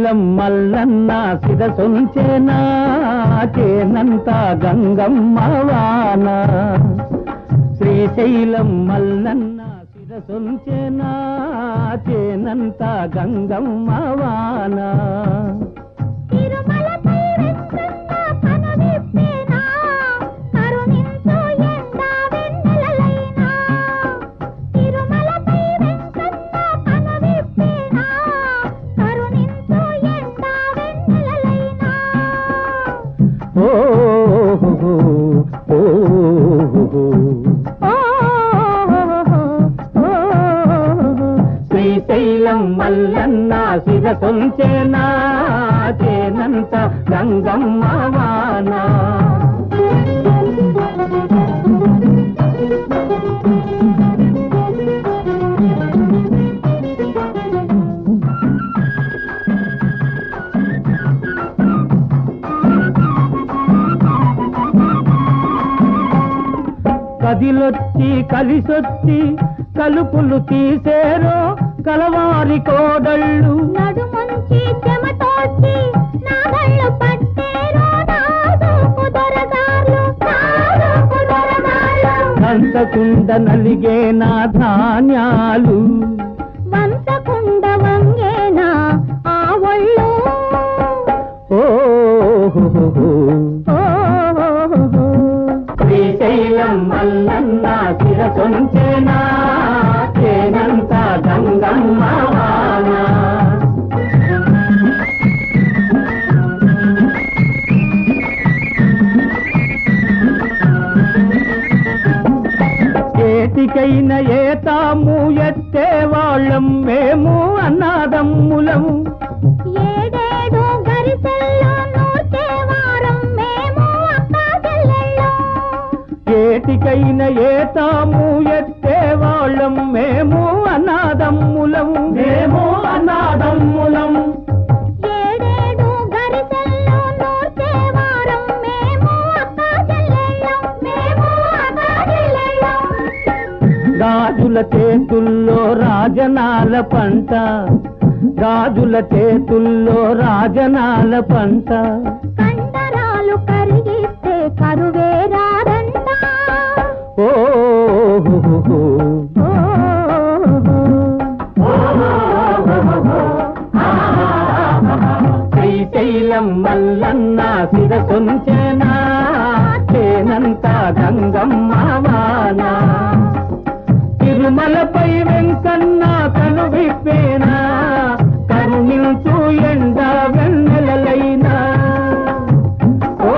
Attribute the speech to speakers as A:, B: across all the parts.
A: శ్రీశైలం మల్లన్న శిరసొంచేనా చేనంత గంగమ్మ వాన శ్రీశైలం మల్లన్న శిరసొంచేనా చేనంత గంగమ్మ వాన
B: తిరుమలపై వెంకన్న కనువిప్పేనా, కరుణించు ఎండా వెన్నెలలైనా. తిరుమలపై వెంకన్న కనువిప్పేనా, కరుణించు ఎండా వెన్నెలలైనా.
A: ఓ ఓ శ్రీశైలం మల్లన్న శిరసొంచేనా చేనంత గంగమ్మ వాన కదిలొచ్చి కలిసొచ్చి కలుపులు తీసేరో కలవారి కోడళ్ళు
B: నడుమంచి చెమటోడ్చి నా కళ్ళు పట్టేరో నాదోకు దొరగారు నాదోకు దొరగారు
A: అంతకుండ నలిగే నా ధాన్యాలు
B: వంచకుండ వంగేనా ఆ ఒళ్ళు
A: ఓ
B: ఓ
A: శ్రీశైలం మల్లన్న శిరసొంచేనా చేనంత గంగమ్మ వాన ఏటికైన ఏతాము ఎత్తే వాళ్ళం మేము అన్నాదమ్ములము
B: ఏడేడు గరిసెల్లో నూర్చే వారం మేము అక్కా చెల్లెళ్ళం
A: ఏటికైన ఏతాము ఎత్తే వాళ్ళం మేము అన్నాదమ్ములము మేము అన్నాదమ్ములం
B: ఏడేడు గరిసెల్లో నూర్చే వారం మేము అక్కా చెల్లెళ్ళం మేము అక్కా చెల్లెళ్ళం
A: గాజుల చేతుల్లో రాజనాల పంట గాజుల చేతుల్లో రాజనాల పంట
B: కండరాలు కరిగిస్తే కరువే రాదంట
A: ఓ శ్రీశైలం మల్లన్న శిరసొంచేనా చేనంత గంగమ్మ వాన తిరుమలపై వెంకన్న కను విప్పేనా కరుణించు ఎండ వెన్నెలలైనా ఓ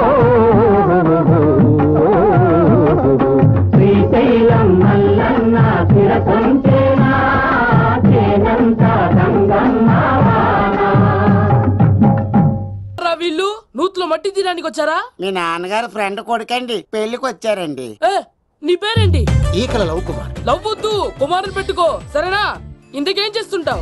A: శ్రీశైలం మల్లన్న శిరసొంచేనా చేనంత గంగమ్మ వాన
C: రా వీళ్ళు నూతులో మట్టి తీయడానికి వచ్చారా
D: మీ నాన్నగారు ఫ్రెండ్ కొడుకండి పెళ్లికి వచ్చారండి
C: ఏ నీ పేరేంటి
E: ఈకల లవ్ కుమార్
C: లవ్ వద్దు కుమారుని పెట్టుకో సరేనా ఇంతకేం చేస్తుంటావు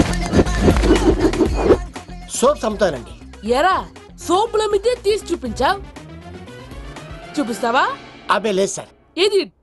E: సోప్స్ అమ్ముతానండి
C: ఎరా సోపుల మీదే తీసి చూపించావు చూపిస్తావా
E: అబ్బే లేదు సార్
C: ఏది